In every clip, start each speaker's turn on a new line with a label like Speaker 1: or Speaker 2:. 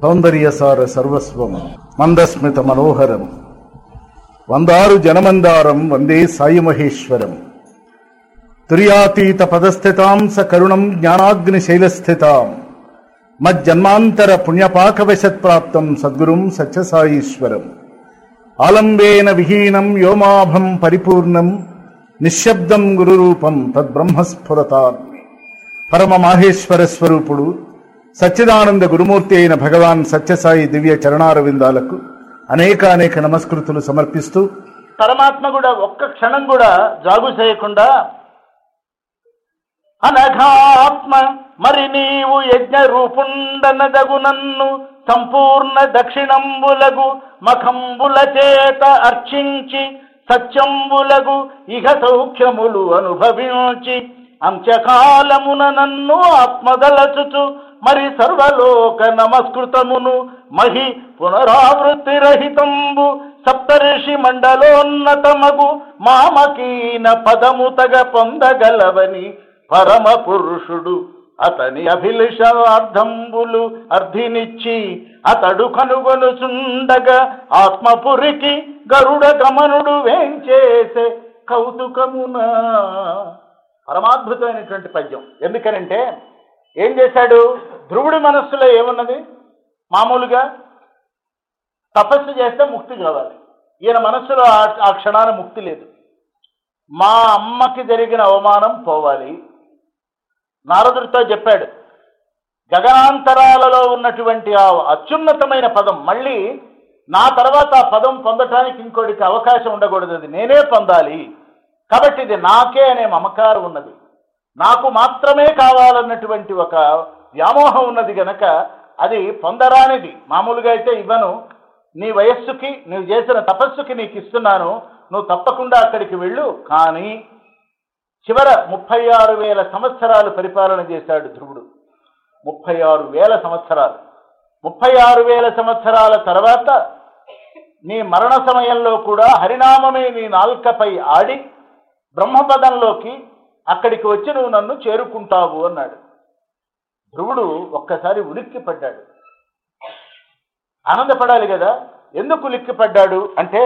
Speaker 1: సౌందర్యసార సర్వస్వం మందస్మిత మనోహరం వందారు జనమందారం వందే సాయి మహేశ్వరం తుర్యాతీత పదస్థితాం స కరుణం జ్ఞానాగ్ని శైలస్థితాం మజ్జన్మాంతర పుణ్యపాకవశత్ప్రాప్తం సద్గురుం సత్యసాయీశ్వరం ఆలంబేన విహీనం వ్యోమాభం పరిపూర్ణం నిశ్శబ్దం గురురూపం తద్బ్రహ్మస్ఫురతాత్మి పరమ మాహేశ్వర స్వరూపుడు సచ్చిదానంద గురుమూర్తి అయిన భగవాన్ సత్యసాయి దివ్య చరణారవిందాలకు అనేక అనేక నమస్కృతులు సమర్పిస్తూ
Speaker 2: పరమాత్మ కూడా ఒక్క క్షణం కూడా జాగు చేయకుండా అనఘాత్మ మరి నీవు యజ్ఞ రూపుండనదగు నన్ను సంపూర్ణ దక్షిణంబులగు మఖంబుల చేత అర్చించి సత్యంబులగు ఇహ సౌఖ్యములు అనుభవించి అంత్యకాలమున నన్ను ఆత్మదలచుచు మరి సర్వలోక నమస్కృతమును మహి పునరావృత్తి రహితంబు సప్తర్షి మండలోన్నతమగు మామకీన పదము తగ పొందగలవని పరమ పురుషుడు అతని అభిలషార్థంబులు అర్థినిచ్చి అతడు కనుగొనుచుండగా ఆత్మపురికి గరుడ గమనుడు వేంచేసే కౌతుకమున పరమాద్భుతమైనటువంటి పద్యం ఎందుకనంటే ఏం చేశాడు ధ్రువుడి మనస్సులో ఏమున్నది మామూలుగా తపస్సు చేస్తే ముక్తి కావాలి ఈయన మనస్సులో ఆ- ఆ క్షణాన ముక్తి లేదు మా అమ్మకి జరిగిన అవమానం పోవాలి నారదుడితో చెప్పాడు గగనాంతరాలలో ఉన్నటువంటి ఆ అత్యున్నతమైన పదం మళ్ళీ నా తర్వాత ఆ పదం పొందటానికి ఇంకోటికి అవకాశం ఉండకూడదు అది నేనే పొందాలి కాబట్టి ఇది నాకే అనే మమకారం ఉన్నది నాకు మాత్రమే కావాలన్నటువంటి ఒక వ్యామోహం ఉన్నది గనక అది పొందరానిది మామూలుగా అయితే ఇవ్వను నీ వయస్సుకి నువ్వు చేసిన తపస్సుకి నీకు ఇస్తున్నాను నువ్వు తప్పకుండా అక్కడికి వెళ్ళు కానీ చివర ముప్పై ఆరు వేల సంవత్సరాలు పరిపాలన చేశాడు ధ్రువుడు ముప్పై ఆరు వేల సంవత్సరాలు ముప్పై ఆరు వేల సంవత్సరాల తర్వాత నీ మరణ సమయంలో కూడా హరినామమే నీ నాల్కపై ఆడి బ్రహ్మపదంలోకి అక్కడికి వచ్చి నువ్వు నన్ను చేరుకుంటావు అన్నాడు ధ్రువుడు ఒక్కసారి ఉలిక్కి పడ్డాడు ఆనందపడాలి కదా ఎందుకు ఉలిక్కి పడ్డాడు అంటే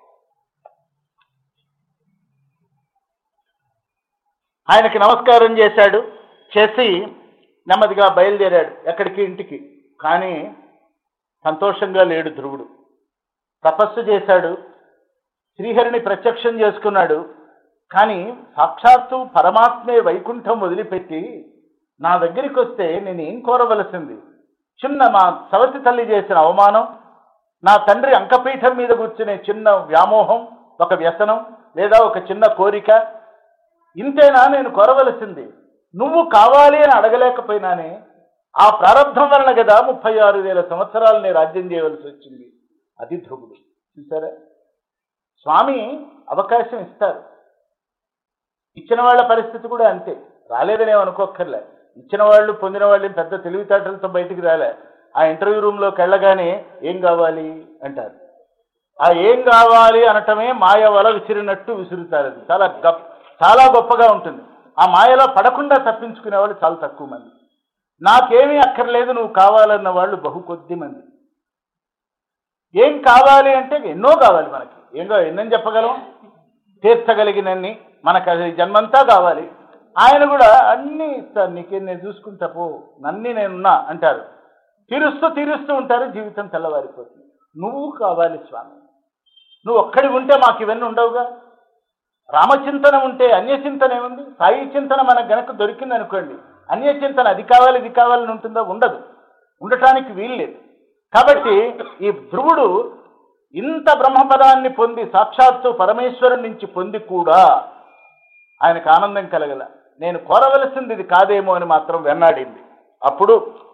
Speaker 2: ఆయనకి నమస్కారం చేశాడు చేసి నెమ్మదిగా బయలుదేరాడు ఎక్కడికి ఇంటికి కానీ సంతోషంగా లేడు ధ్రువుడు తపస్సు చేశాడు శ్రీహరిని ప్రత్యక్షం చేసుకున్నాడు కానీ సాక్షాత్తు పరమాత్మే వైకుంఠం వదిలిపెట్టి నా దగ్గరికి వస్తే నేను ఏం కోరవలసింది చిన్న మా సవతి తల్లి చేసిన అవమానం నా తండ్రి అంకపీఠం మీద కూర్చునే చిన్న వ్యామోహం ఒక వ్యసనం లేదా ఒక చిన్న కోరిక ఇంతేనా నేను కోరవలసింది నువ్వు కావాలి అని అడగలేకపోయినానే ఆ ప్రారంభం వలన కదా ముప్పై ఆరు వేల సంవత్సరాలు నేను రాజ్యం చేయవలసి వచ్చింది అది ధ్రువుడు చూసారా స్వామి అవకాశం ఇస్తారు ఇచ్చిన వాళ్ళ పరిస్థితి కూడా అంతే రాలేదని అనుకోక్కర్లే ఇచ్చిన వాళ్ళు పొందిన వాళ్ళు ఏం పెద్ద తెలివితేటలతో బయటికి రాలే ఆ ఇంటర్వ్యూ రూమ్లోకి వెళ్ళగానే ఏం కావాలి అంటారు ఆ ఏం కావాలి అనటమే మాయ వల విసిరినట్టు విసురుతారు అది చాలా గొప్ప చాలా గొప్పగా ఉంటుంది ఆ మాయలో పడకుండా తప్పించుకునే వాళ్ళు చాలా తక్కువ మంది నాకేమీ అక్కర్లేదు నువ్వు కావాలన్న వాళ్ళు బహు కొద్ది మంది ఏం కావాలి అంటే ఎన్నో కావాలి మనకి ఏం కావాలి ఎన్నని చెప్పగలం తీర్చగలిగినన్ని మనకు అది జన్మంతా కావాలి ఆయన కూడా అన్నీ ఇస్తారు నీకేం నేను చూసుకుంటా పో నన్ని నేనున్నా అంటారు తీరుస్తూ తీరుస్తూ ఉంటారు జీవితం తెల్లవారిపోతుంది నువ్వు కావాలి స్వామి నువ్వు ఒక్కడి ఉంటే మాకు ఇవన్నీ ఉండవుగా రామచింతన ఉంటే అన్యచింతన ఏముంది సాయి చింతన మనకు గనక దొరికింది అనుకోండి అన్యచింతన అది కావాలి ఇది కావాలని ఉంటుందో ఉండదు ఉండటానికి వీల్లేదు కాబట్టి ఈ ధ్రువుడు ఇంత బ్రహ్మపదాన్ని పొంది సాక్షాత్తు పరమేశ్వరుడి నుంచి పొంది కూడా ఆయనకు ఆనందం కలగల నేను కోరవలసింది ఇది కాదేమో అని మాత్రం వెన్నాడింది అప్పుడు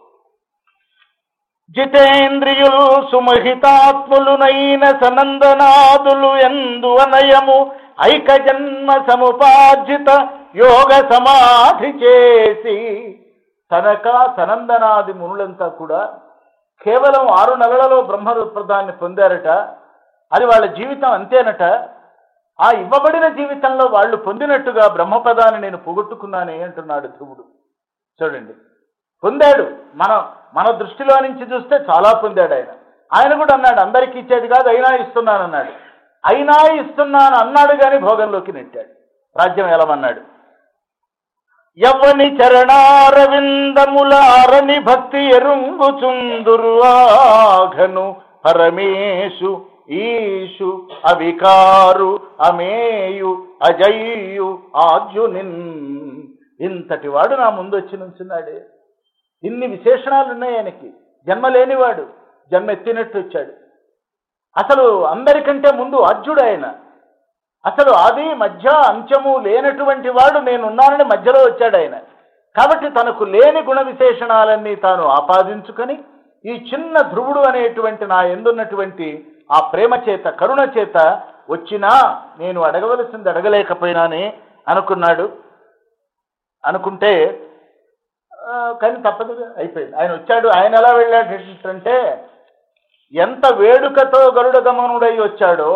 Speaker 2: జితేంద్రియులు సుమహితాత్ములునైన సనందనాదులు ఎందు అనయము ఐక జన్మ సముపార్జిత యోగ సమాధి చేసి తనక సనందనాది మునులంతా కూడా కేవలం ఆరు నెలలలో బ్రహ్మప్రదాన్ని పొందారట అది వాళ్ళ జీవితం అంతేనట ఆ ఇవ్వబడిన జీవితంలో వాళ్ళు పొందినట్టుగా బ్రహ్మపదాన్ని నేను పోగొట్టుకున్నానే అంటున్నాడు ధ్రువుడు చూడండి పొందాడు మన మన దృష్టిలో నుంచి చూస్తే చాలా పొందాడు ఆయన ఆయన కూడా అన్నాడు అందరికీ ఇచ్చేది కాదు అయినా ఇస్తున్నాను అన్నాడు అయినా ఇస్తున్నాను అన్నాడు కానీ భోగంలోకి నెట్టాడు రాజ్యం ఎలమన్నాడు యవ్వని చరణారవిందములారని భక్తి ఎరుంగుచుందురు ఆఘను పరమేశు ఈశు అవికారు అమేయు అజయ్యు ఆర్జునిన్ ఇంతటి వాడు నా ముందు వచ్చి నుంచున్నాడే ఇన్ని విశేషణాలు ఉన్నాయి ఆయనకి జన్మ లేనివాడు జన్మ ఎత్తినట్టు వచ్చాడు అసలు అందరికంటే ముందు అర్జుడు ఆయన అసలు ఆది మధ్య అంత్యము లేనటువంటి వాడు నేనున్నానని మధ్యలో వచ్చాడు ఆయన కాబట్టి తనకు లేని గుణ విశేషణాలన్నీ తాను ఆపాదించుకొని ఈ చిన్న ధ్రువుడు అనేటువంటి నా ఎందున్నటువంటి ఆ ప్రేమ చేత కరుణ చేత వచ్చినా నేను అడగవలసింది అడగలేకపోయినానే అనుకున్నాడు అనుకుంటే ఆ, కానీ తప్పదు అయిపోయింది ఆయన వచ్చాడు ఆయన ఎలా వెళ్ళాడంటే ఎంత వేడుకతో గరుడ గమనుడై వచ్చాడో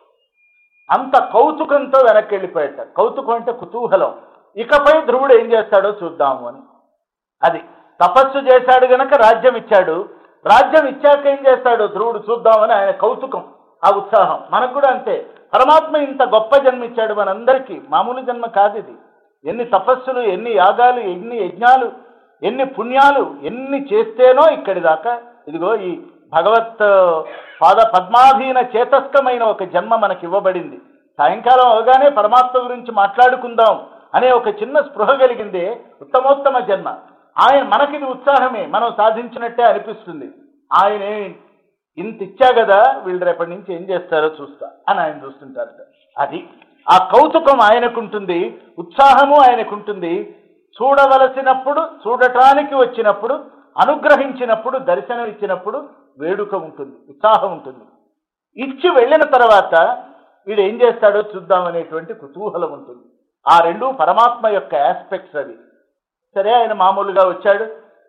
Speaker 2: అంత కౌతుకంతో వెనక్కి వెళ్ళిపోయాట కౌతుకం అంటే కుతూహలం ఇకపై ధ్రువుడు ఏం చేస్తాడో చూద్దాము అని అది తపస్సు చేశాడు గనక రాజ్యం ఇచ్చాడు రాజ్యం ఇచ్చాక ఏం చేస్తాడు ధ్రువుడు చూద్దామని ఆయన కౌతుకం ఆ ఉత్సాహం మనకు కూడా అంతే పరమాత్మ ఇంత గొప్ప జన్మ ఇచ్చాడు మనందరికీ మామూలు జన్మ కాదు ఇది ఎన్ని తపస్సులు ఎన్ని యాగాలు ఎన్ని యజ్ఞాలు ఎన్ని పుణ్యాలు ఎన్ని చేస్తేనో ఇక్కడి దాకా ఇదిగో ఈ భగవత్ పాద పద్మాధీన చేతస్థమైన ఒక జన్మ మనకి ఇవ్వబడింది సాయంకాలం అవగానే పరమాత్మ గురించి మాట్లాడుకుందాం అనే ఒక చిన్న స్పృహ కలిగిందే ఉత్తమోత్తమ జన్మ ఆయన మనకిది ఉత్సాహమే మనం సాధించినట్టే అనిపిస్తుంది ఆయనే ఇంత ఇచ్చా కదా వీళ్ళు రేపటి నుంచి ఏం చేస్తారో చూస్తా అని ఆయన చూస్తుంటారట అది ఆ కౌతుకం ఆయనకుంటుంది ఉత్సాహము ఆయనకుంటుంది చూడవలసినప్పుడు చూడటానికి వచ్చినప్పుడు అనుగ్రహించినప్పుడు దర్శనం ఇచ్చినప్పుడు వేడుక ఉంటుంది ఉత్సాహం ఉంటుంది ఇచ్చి వెళ్ళిన తర్వాత వీడు ఏం చేస్తాడో చూద్దామనేటువంటి కుతూహలం ఉంటుంది ఆ రెండు పరమాత్మ యొక్క ఆస్పెక్ట్స్ అవి సరే ఆయన మామూలుగా వచ్చాడు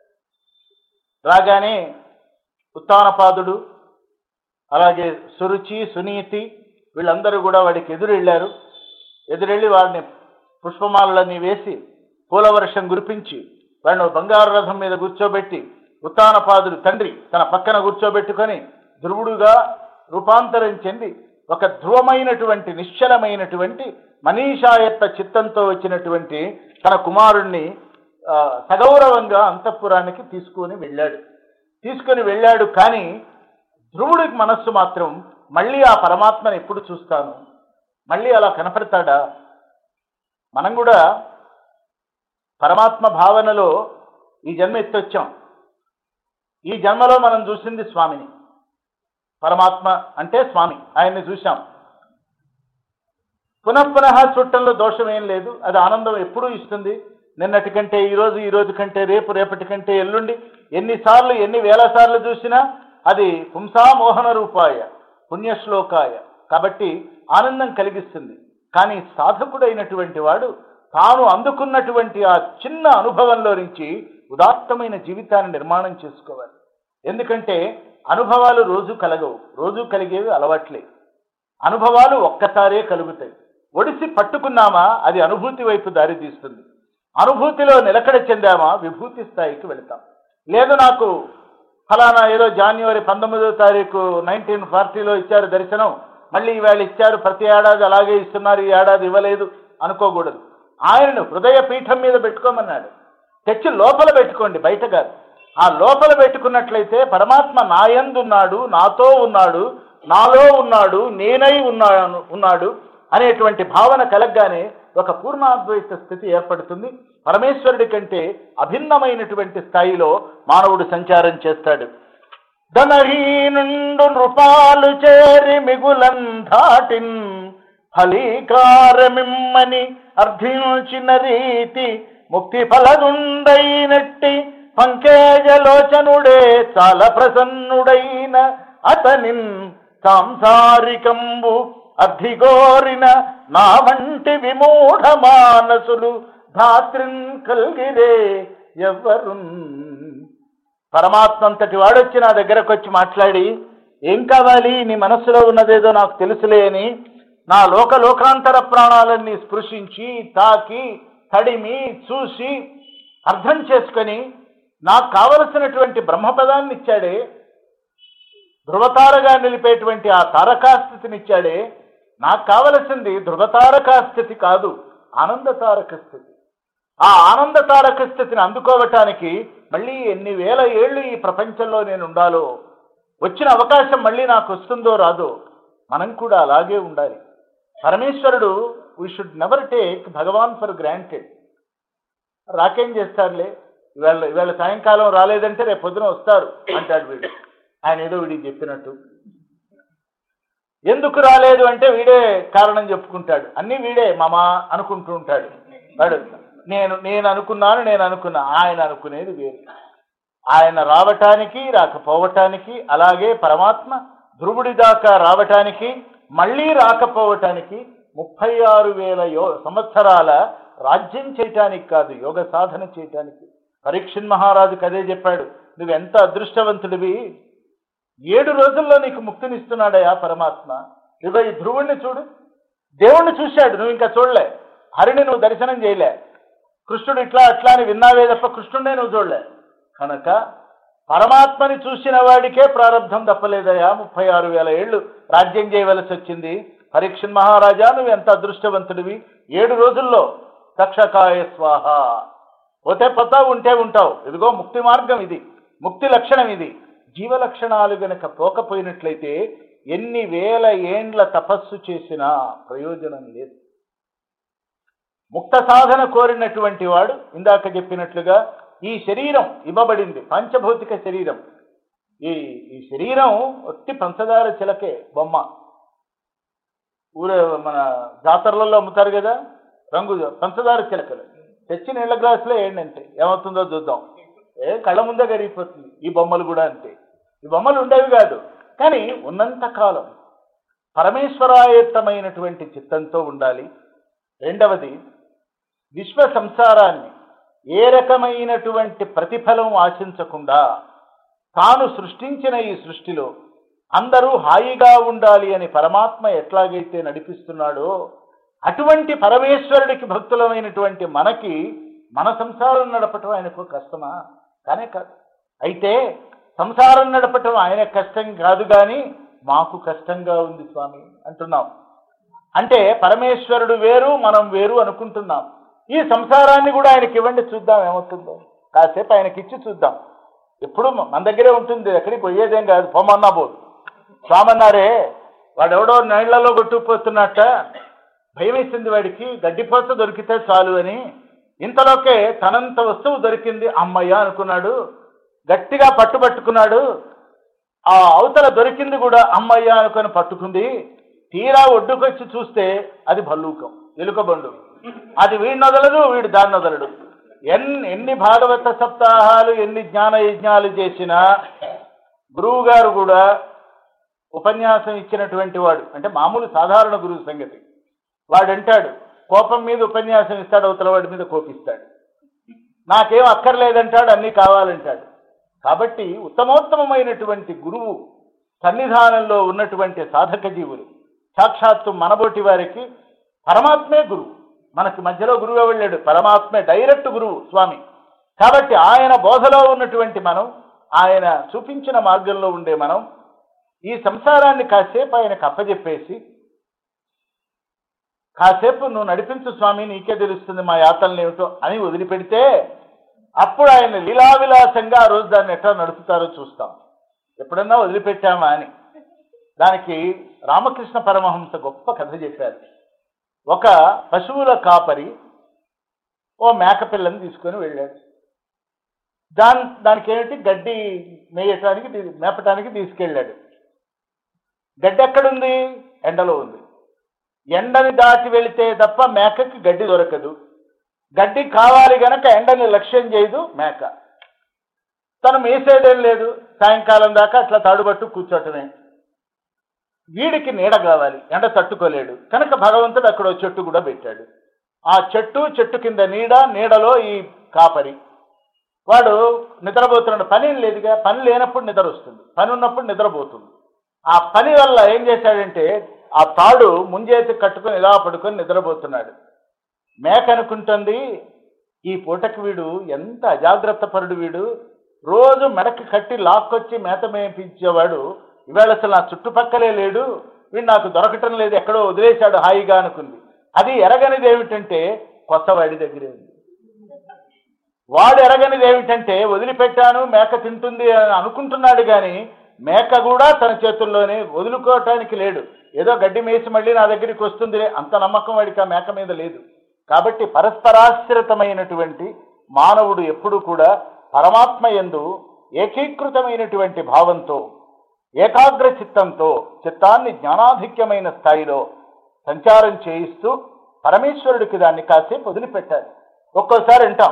Speaker 2: రాగానే ఉత్తానపాదుడు అలాగే సురుచి సునీతి వీళ్ళందరూ కూడా వాడికి ఎదురెళ్ళారు ఎదురెళ్ళి వాడిని పుష్పమాలన్నీ వేసి పూలవర్షం కురిపించి వాడిని ఒక బంగారు రథం మీద కూర్చోబెట్టి ఉత్తానపాదుడు తండ్రి తన పక్కన కూర్చోబెట్టుకొని ధ్రువుడుగా రూపాంతరం చెంది ఒక ధ్రువమైనటువంటి నిశ్చలమైనటువంటి మనీషాయత్త చిత్తంతో వచ్చినటువంటి తన కుమారుణ్ణి ఆ, సగౌరవంగా అంతఃపురానికి తీసుకొని వెళ్ళాడు తీసుకొని వెళ్ళాడు కానీ ధ్రువుడికి మనస్సు మాత్రం మళ్ళీ ఆ పరమాత్మని ఎప్పుడు చూస్తాను మళ్ళీ అలా కనపడతాడా మనం కూడా పరమాత్మ భావనలో ఈ జన్మ ఎత్తొచ్చాం ఈ జన్మలో మనం చూసింది స్వామిని పరమాత్మ అంటే స్వామి ఆయన్ని చూశాం పునఃపునః చుట్టంలో దోషం ఏం లేదు అది ఆనందం ఎప్పుడూ ఇస్తుంది నిన్నటి కంటే ఈ రోజు ఈ రోజు కంటే రేపు రేపటి కంటే ఎల్లుండి ఎన్నిసార్లు ఎన్ని వేల సార్లు చూసినా అది పుంసామోహన రూపాయ పుణ్యశ్లోకాయ కాబట్టి ఆనందం కలిగిస్తుంది కానీ సాధకుడైనటువంటి వాడు తాను అందుకున్నటువంటి ఆ చిన్న అనుభవంలో నుంచి ఉదాత్తమైన జీవితాన్ని నిర్మాణం చేసుకోవాలి ఎందుకంటే అనుభవాలు రోజు కలగవు రోజు కలిగేవి అలవాట్లే అనుభవాలు ఒక్కసారే కలుగుతాయి ఒడిసి పట్టుకున్నామా అది అనుభూతి వైపు దారి తీస్తుంది అనుభూతిలో నిలకడ చెందామా విభూతి స్థాయికి వెళతాం లేదు నాకు ఫలానా ఏదో జాన్యువరి పంతొమ్మిదో తారీఖు నైన్టీన్ ఫార్టీలో ఇచ్చారు దర్శనం మళ్ళీ ఈవేళ ఇచ్చారు ప్రతి ఏడాది అలాగే ఇస్తున్నారు ఈ ఏడాది ఇవ్వలేదు అనుకోకూడదు ఆయనను హృదయ పీఠం మీద పెట్టుకోమన్నాడు తెచ్చి లోపల పెట్టుకోండి బయట కాదు ఆ లోపల పెట్టుకున్నట్లయితే పరమాత్మ నాయందున్నాడు నాతో ఉన్నాడు నాలో ఉన్నాడు నేనై ఉన్నాను ఉన్నాడు అనేటువంటి భావన కలగ్గానే ఒక పూర్ణాద్వైత స్థితి ఏర్పడుతుంది పరమేశ్వరుడి కంటే అభిన్నమైనటువంటి స్థాయిలో మానవుడు సంచారం చేస్తాడు ధనహీనుండు నృపాలు చేరి మిగులం ధాటిన్ ఫలీకారమిమ్మని అర్థించిన రీతి ముక్తి ఫలదుండైనట్టి పంకేజలోచనుడే చాలా ప్రసన్నుడైన అతనిన్ సాంసారికంబు అర్థిగోరిన నా వంటి విమూఢ మానసులు ధాత్రిన్ కల్గిరే ఎవ్వరున్ పరమాత్మ అంతటి వాడొచ్చి నా దగ్గరకు వచ్చి మాట్లాడి ఏం కావాలి నీ మనస్సులో ఉన్నదేదో నాకు తెలుసులే అని నా లోక లోకాంతర ప్రాణాలన్నీ స్పృశించి తాకి తడిమి చూసి అర్థం చేసుకొని నాకు కావలసినటువంటి బ్రహ్మపదాన్ని ఇచ్చాడే ధృవతారగా నిలిపేటువంటి ఆ తారకాస్థితిని ఇచ్చాడే నాకు కావలసింది ధృవతారకా స్థితి కాదు ఆనంద తారక స్థితి ఆ ఆనంద తారక స్థితిని అందుకోవటానికి మళ్ళీ ఎన్ని వేల ఏళ్ళు ఈ ప్రపంచంలో నేను ఉండాలో వచ్చిన అవకాశం మళ్ళీ నాకు వస్తుందో రాదో మనం కూడా అలాగే ఉండాలి పరమేశ్వరుడు we should never take Bhagavan for granted రాకేం చేస్తారులే ఇవాళ ఇవాళ సాయంకాలం రాలేదంటే రేపు పొద్దున వస్తారు అంటాడు వీడు ఆయన ఏదో వీడికి చెప్పినట్టు ఎందుకు రాలేదు అంటే వీడే కారణం చెప్పుకుంటాడు అన్ని వీడే మామా అనుకుంటూ ఉంటాడు వాడు నేను నేను అనుకున్నాను నేను అనుకున్నా ఆయన అనుకునేది వేరు ఆయన రావటానికి రాకపోవటానికి అలాగే పరమాత్మ ధ్రువుడి దాకా రావటానికి మళ్ళీ రాకపోవటానికి ముప్పై ఆరు వేల యో సంవత్సరాల రాజ్యం చేయటానికి కాదు యోగ సాధన చేయటానికి పరీక్షణ్ మహారాజుకి అదే చెప్పాడు నువ్వెంత అదృష్టవంతుడివి ఏడు రోజుల్లో నీకు ముక్తినిస్తున్నాడయా పరమాత్మ ఇదిగో ఈ ధ్రువుణ్ణి చూడు దేవుణ్ణి చూశాడు నువ్వు ఇంకా చూడలే హరిని నువ్వు దర్శనం చేయలే కృష్ణుడు ఇట్లా అట్లా అని విన్నావే తప్ప కృష్ణుడే నువ్వు చూడలే కనుక పరమాత్మని చూసిన వాడికే ప్రారంధం తప్పలేదయా ముప్పై ఆరు వేల ఏళ్ళు రాజ్యం చేయవలసి వచ్చింది పరీక్షణ్ మహారాజా నువ్వు ఎంత అదృష్టవంతుడివి ఏడు రోజుల్లో తక్షకాయ స్వాహ పోతే పోతావు ఉంటే ఉంటావు ఇదిగో ముక్తి మార్గం ఇది ముక్తి లక్షణం ఇది జీవ లక్షణాలు గనక పోకపోయినట్లయితే ఎన్ని వేల ఏండ్ల తపస్సు చేసినా ప్రయోజనం లేదు ముక్త సాధన కోరినటువంటి వాడు ఇందాక చెప్పినట్లుగా ఈ శరీరం ఇవ్వబడింది పంచభౌతిక శరీరం ఈ ఈ శరీరం ఒట్టి పంచదార చిలకే బొమ్మ ఊర మన జాతరలలో అమ్ముతారు కదా రంగు పంచదార చిలకలు తెచ్చి నీళ్ళ గ్లాసులో ఏంటంటే ఏమవుతుందో చూద్దాం ఏ కళ్ళ ముందే కరిగిపోతుంది ఈ బొమ్మలు కూడా అంతే ఈ బొమ్మలు ఉండేవి కాదు కానీ ఉన్నంత కాలం పరమేశ్వరాయత్తమైనటువంటి చిత్తంతో ఉండాలి రెండవది విశ్వ సంసారాన్ని ఏ రకమైనటువంటి ప్రతిఫలం ఆశించకుండా తాను సృష్టించిన ఈ సృష్టిలో అందరూ హాయిగా ఉండాలి అని పరమాత్మ ఎట్లాగైతే నడిపిస్తున్నాడో అటువంటి పరమేశ్వరుడికి భక్తులమైనటువంటి మనకి మన సంసారం నడపటం ఆయనకు కష్టమా కానే కాదు అయితే సంసారం నడపటం ఆయన కష్టం కాదు కానీ మాకు కష్టంగా ఉంది స్వామి అంటున్నాం అంటే పరమేశ్వరుడు వేరు మనం వేరు అనుకుంటున్నాం ఈ సంసారాన్ని కూడా ఆయనకి ఇవ్వండి చూద్దాం ఏమవుతుందో కాసేపు ఆయనకి ఇచ్చి చూద్దాం ఎప్పుడు మన దగ్గరే ఉంటుంది ఎక్కడికి పోయేదేం కాదు పొమ్మన్నా పోదు స్వామన్నారే వాడెవడో నీళ్లలో కొట్టుకుపోతున్నట్ట భయం వేసింది వాడికి గడ్డిపోత దొరికితే చాలు అని ఇంతలోకే తనంత వస్తువు దొరికింది అమ్మయ్య అనుకున్నాడు గట్టిగా పట్టుబట్టుకున్నాడు ఆ అవతల దొరికింది కూడా అమ్మయ్య అనుకొని పట్టుకుంది తీరా ఒడ్డుకొచ్చి చూస్తే అది భల్లూకం ఎలుకబండు అది వీడిని వదలడు వీడు దాన్ని వదలడు ఎన్ని ఎన్ని భాగవత సప్తాహాలు ఎన్ని జ్ఞాన యజ్ఞాలు చేసినా గురువు గారు కూడా ఉపన్యాసం ఇచ్చినటువంటి వాడు అంటే మామూలు సాధారణ గురువు సంగతి వాడంటాడు కోపం మీద ఉపన్యాసం ఇస్తాడు అవతల వాడి మీద కోపిస్తాడు నాకేం అక్కర్లేదంటాడు అన్నీ కావాలంటాడు కాబట్టి ఉత్తమోత్తమైనటువంటి గురువు సన్నిధానంలో ఉన్నటువంటి సాధక జీవులు సాక్షాత్తు మనబోటి వారికి పరమాత్మే గురువు మనకి మధ్యలో గురువు వెళ్ళాడు పరమాత్మే డైరెక్ట్ గురువు స్వామి కాబట్టి ఆయన బోధలో ఉన్నటువంటి మనం ఆయన చూపించిన మార్గంలో ఉండే మనం ఈ సంసారాన్ని కాసేపు ఆయనకు అప్పజెప్పేసి కాసేపు నువ్వు నడిపించు స్వామి నీకే తెలుస్తుంది మా యాతనలు ఏమిటో అని వదిలిపెడితే అప్పుడు ఆయన లీలావిలాసంగా ఆ రోజు దాన్ని ఎట్లా నడుపుతారో చూస్తాం ఎప్పుడన్నా వదిలిపెట్టామా అని దానికి రామకృష్ణ పరమహంస గొప్ప కథ చెప్పారు ఒక పశువుల కాపరి ఓ మేకపిల్లని తీసుకొని వెళ్ళాడు దాని దానికి ఏమిటి గడ్డి మేయటానికి తీ- మేపటానికి తీసుకెళ్ళాడు గడ్డి ఎక్కడుంది ఎండలో ఉంది ఎండని దాటి వెళితే తప్ప మేకకి గడ్డి దొరకదు గడ్డి కావాలి గనక ఎండని లక్ష్యం చేయదు మేక తను మేసేదేం లేదు సాయంకాలం దాకా అట్లా తాడుబట్టు కూర్చోటమే వీడికి నీడ కావాలి ఎండ తట్టుకోలేడు కనుక భగవంతుడు అక్కడ ఓ చెట్టు కూడా పెట్టాడు ఆ చెట్టు చెట్టు కింద నీడ నీడలో ఈ కాపరి వాడు నిద్రపోతున్నాడు పని ఏం లేదుగా పని లేనప్పుడు నిద్ర వస్తుంది పని ఉన్నప్పుడు నిద్రపోతుంది ఆ పని వల్ల ఏం చేశాడంటే ఆ తాడు ముంజేతి కట్టుకొని ఇలా పడుకొని నిద్రపోతున్నాడు మేక అనుకుంటుంది ఈ పూటకి వీడు ఎంత అజాగ్రత్త పరుడు వీడు రోజు మెడకి కట్టి లాక్కొచ్చి మేత మేపించేవాడు ఇవాళ అసలు నా చుట్టుపక్కలే లేడు వీడు నాకు దొరకటం లేదు ఎక్కడో వదిలేశాడు హాయిగా అనుకుంది అది ఎరగనిది ఏమిటంటే కొత్తవాడి దగ్గరే ఉంది వాడు ఎరగనిది ఏమిటంటే వదిలిపెట్టాను మేక తింటుంది అని అనుకుంటున్నాడు కానీ మేక కూడా తన చేతుల్లోనే వదులుకోవటానికి లేడు ఏదో గడ్డి మేసి మళ్ళీ నా దగ్గరికి వస్తుంది అంత నమ్మకం వాడికి ఆ మేక మీద లేదు కాబట్టి పరస్పరాశ్రితమైనటువంటి మానవుడు ఎప్పుడు కూడా పరమాత్మ యందు ఏకీకృతమైనటువంటి భావంతో ఏకాగ్ర చిత్తంతో చిత్తాన్ని జ్ఞానాధిక్యమైన స్థాయిలో సంచారం చేయిస్తూ పరమేశ్వరుడికి దాన్ని కాసేపు వదిలిపెట్టాలి ఒక్కోసారి అంటాం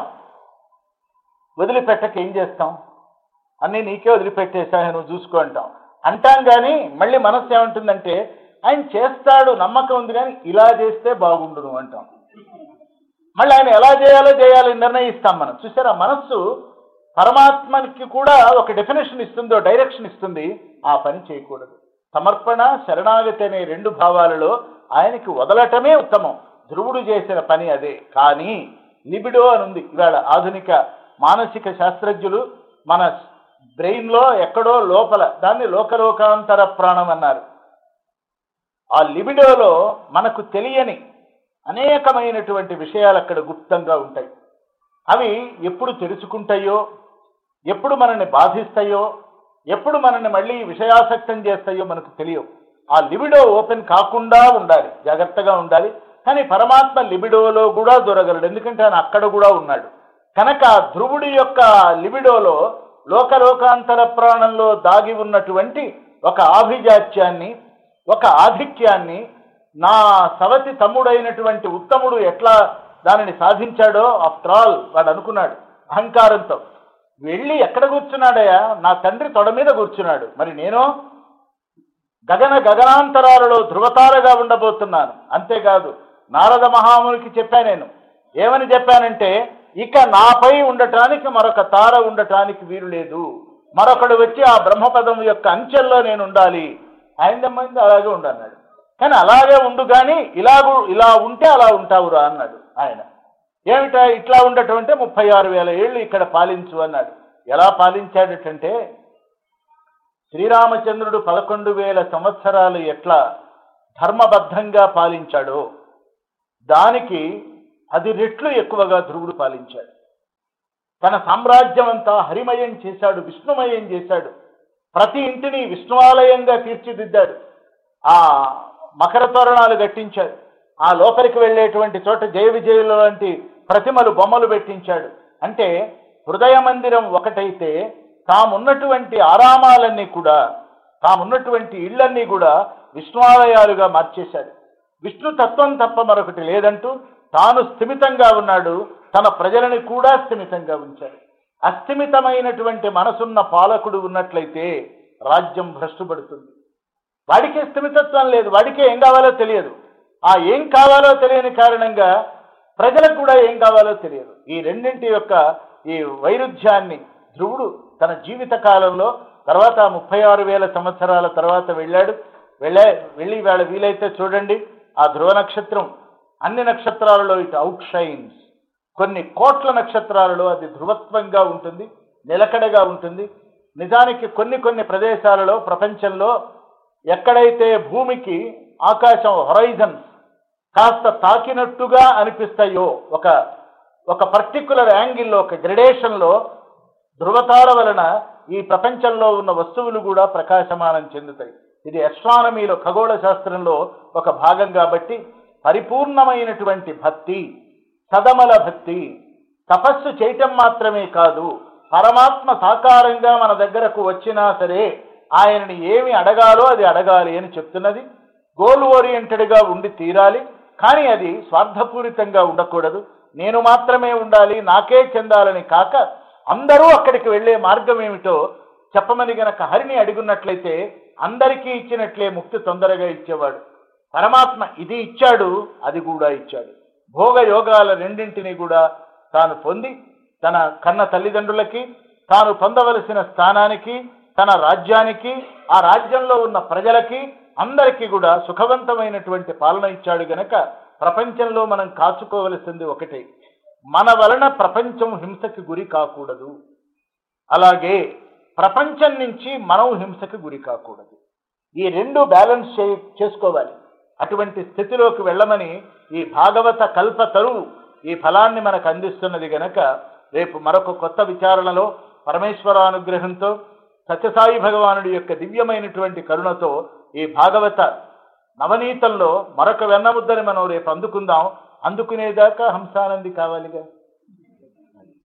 Speaker 2: వదిలిపెట్టక ఏం చేస్తాం అన్నీ నీకే వదిలిపెట్టేశాను నువ్వు చూసుకో అంటాం అంటాం కానీ మళ్ళీ మనస్సు ఏమంటుందంటే ఆయన చేస్తాడు నమ్మకం ఉంది కానీ ఇలా చేస్తే బాగుండును అంటాం మళ్ళీ ఆయన ఎలా చేయాలో చేయాలని నిర్ణయిస్తాం మనం చూసారా మనస్సు పరమాత్మకి కూడా ఒక డెఫినేషన్ ఇస్తుందో డైరెక్షన్ ఇస్తుంది ఆ పని చేయకూడదు సమర్పణ శరణాగతి అనే రెండు భావాలలో ఆయనకి వదలటమే ఉత్తమం ధ్రువుడు చేసిన పని అదే కానీ లిబిడో అని ఉంది ఇవాళ ఆధునిక మానసిక శాస్త్రజ్ఞులు మన బ్రెయిన్లో ఎక్కడో లోపల దాన్ని లోకలోకాంతర ప్రాణం అన్నారు ఆ లిబిడోలో మనకు తెలియని అనేకమైనటువంటి విషయాలు అక్కడ గుప్తంగా ఉంటాయి అవి ఎప్పుడు తెలుసుకుంటాయో ఎప్పుడు మనల్ని బాధిస్తాయో ఎప్పుడు మనల్ని మళ్ళీ విషయాసక్తం చేస్తాయో మనకు తెలియవు ఆ లిబిడో ఓపెన్ కాకుండా ఉండాలి జాగ్రత్తగా ఉండాలి కానీ పరమాత్మ లిబిడోలో కూడా దొరగలడు ఎందుకంటే ఆయన అక్కడ కూడా ఉన్నాడు కనుక ధ్రువుడి యొక్క లిబిడోలో లోకలోకాంతర ప్రాణంలో దాగి ఉన్నటువంటి ఒక ఆభిజాత్యాన్ని ఒక ఆధిక్యాన్ని నా సవతి తమ్ముడైనటువంటి ఉత్తముడు ఎట్లా దానిని సాధించాడో ఆఫ్టర్ ఆల్ వాడు అనుకున్నాడు అహంకారంతో వెళ్ళి ఎక్కడ కూర్చున్నాడయ్యా నా తండ్రి తొడ మీద కూర్చున్నాడు మరి నేను గగన గగనాంతరాలలో ధృవతారగా ఉండబోతున్నాను అంతేకాదు నారద మహామునికి చెప్పా నేను ఏమని చెప్పానంటే ఇక నాపై ఉండటానికి మరొక తార ఉండటానికి వీలు లేదు మరొకడు వచ్చి ఆ బ్రహ్మపదం యొక్క అంచెల్లో నేను ఉండాలి ఆయనదమ్మైంది అలాగే ఉండన్నాడు కానీ అలాగే ఉండు కానీ ఇలాగూ ఇలా ఉంటే అలా ఉంటావురా అన్నాడు ఆయన ఏమిటా ఇట్లా ఉండటం అంటే ముప్పై ఆరు వేల ఏళ్ళు ఇక్కడ పాలించు అన్నాడు ఎలా పాలించాడటంటే శ్రీరామచంద్రుడు పదకొండు వేల సంవత్సరాలు ఎట్లా ధర్మబద్ధంగా పాలించాడో దానికి అది రెట్లు ఎక్కువగా ధ్రువుడు పాలించాడు తన సామ్రాజ్యం అంతా హరిమయం చేశాడు విష్ణుమయం చేశాడు ప్రతి ఇంటిని విష్ణువాలయంగా తీర్చిదిద్దాడు ఆ మకర తోరణాలు కట్టించాడు ఆ లోపలికి వెళ్ళేటువంటి చోట జయ విజయుల లాంటి ప్రతిమలు బొమ్మలు పెట్టించాడు అంటే హృదయ మందిరం ఒకటైతే తామున్నటువంటి ఆరామాలన్నీ కూడా తామున్నటువంటి ఇళ్ళన్నీ కూడా విష్ణువాలయాలుగా మార్చేశాడు విష్ణు తత్వం తప్ప మరొకటి లేదంటూ తాను స్థిమితంగా ఉన్నాడు తన ప్రజలని కూడా స్థిమితంగా ఉంచాడు అస్థిమితమైనటువంటి మనసున్న పాలకుడు ఉన్నట్లయితే రాజ్యం భ్రష్టుపడుతుంది వాడికే స్థిమితత్వం లేదు వాడికే ఏం కావాలో తెలియదు ఆ ఏం కావాలో తెలియని కారణంగా ప్రజలకు కూడా ఏం కావాలో తెలియదు ఈ రెండింటి యొక్క ఈ వైరుధ్యాన్ని ధ్రువుడు తన జీవిత కాలంలో తర్వాత ముప్పై ఆరు వేల సంవత్సరాల తర్వాత వెళ్ళాడు వెళ్ళే వెళ్ళి వేళ వీలైతే చూడండి ఆ ధ్రువ నక్షత్రం అన్ని నక్షత్రాలలో ఇటు అవుట్ షైన్స్ కొన్ని కోట్ల నక్షత్రాలలో అది ధృవత్వంగా ఉంటుంది నిలకడగా ఉంటుంది నిజానికి కొన్ని కొన్ని ప్రదేశాలలో ప్రపంచంలో ఎక్కడైతే భూమికి ఆకాశం హొరైజన్ కాస్త తాకినట్టుగా అనిపిస్తాయో ఒక ఒక పర్టికులర్ యాంగిల్లో ఒక గ్రెడేషన్లో ధృవతార వలన ఈ ప్రపంచంలో ఉన్న వస్తువులు కూడా ప్రకాశమానం చెందుతాయి ఇది ఎస్ట్రానమీలో ఖగోళ శాస్త్రంలో ఒక భాగం కాబట్టి పరిపూర్ణమైనటువంటి భక్తి సదమల భక్తి తపస్సు చేయటం మాత్రమే కాదు పరమాత్మ సాకారంగా మన దగ్గరకు వచ్చినా సరే ఆయనని ఏమి అడగాలో అది అడగాలి అని చెప్తున్నది గోల్ ఓరియంటెడ్గా ఉండి తీరాలి కానీ అది స్వార్థపూరితంగా ఉండకూడదు నేను మాత్రమే ఉండాలి నాకే చెందాలని కాక అందరూ అక్కడికి వెళ్ళే మార్గం ఏమిటో చెప్పమని గనక హరిని అడుగున్నట్లయితే అందరికీ ఇచ్చినట్లే ముక్తి తొందరగా ఇచ్చేవాడు పరమాత్మ ఇది ఇచ్చాడు అది కూడా ఇచ్చాడు భోగ యోగాల రెండింటిని కూడా తాను పొంది తన కన్న తల్లిదండ్రులకి తాను పొందవలసిన స్థానానికి తన రాజ్యానికి ఆ రాజ్యంలో ఉన్న ప్రజలకి అందరికీ కూడా సుఖవంతమైనటువంటి పాలన ఇచ్చాడు గనక ప్రపంచంలో మనం కాచుకోవలసింది ఒకటే మన వలన ప్రపంచం హింసకి గురి కాకూడదు అలాగే ప్రపంచం నుంచి మనం హింసకి గురి కాకూడదు ఈ రెండు బ్యాలెన్స్ చే చేసుకోవాలి అటువంటి స్థితిలోకి వెళ్ళమని ఈ భాగవత కల్ప తరువు ఈ ఫలాన్ని మనకు అందిస్తున్నది గనక రేపు మరొక కొత్త విచారణలో పరమేశ్వరానుగ్రహంతో సత్యసాయి భగవానుడి యొక్క దివ్యమైనటువంటి కరుణతో ఈ భాగవత నవనీతంలో మరొక వెన్నముద్దని మనం రేపు అందుకుందాం అందుకునేదాకా హంసానంది కావాలిగా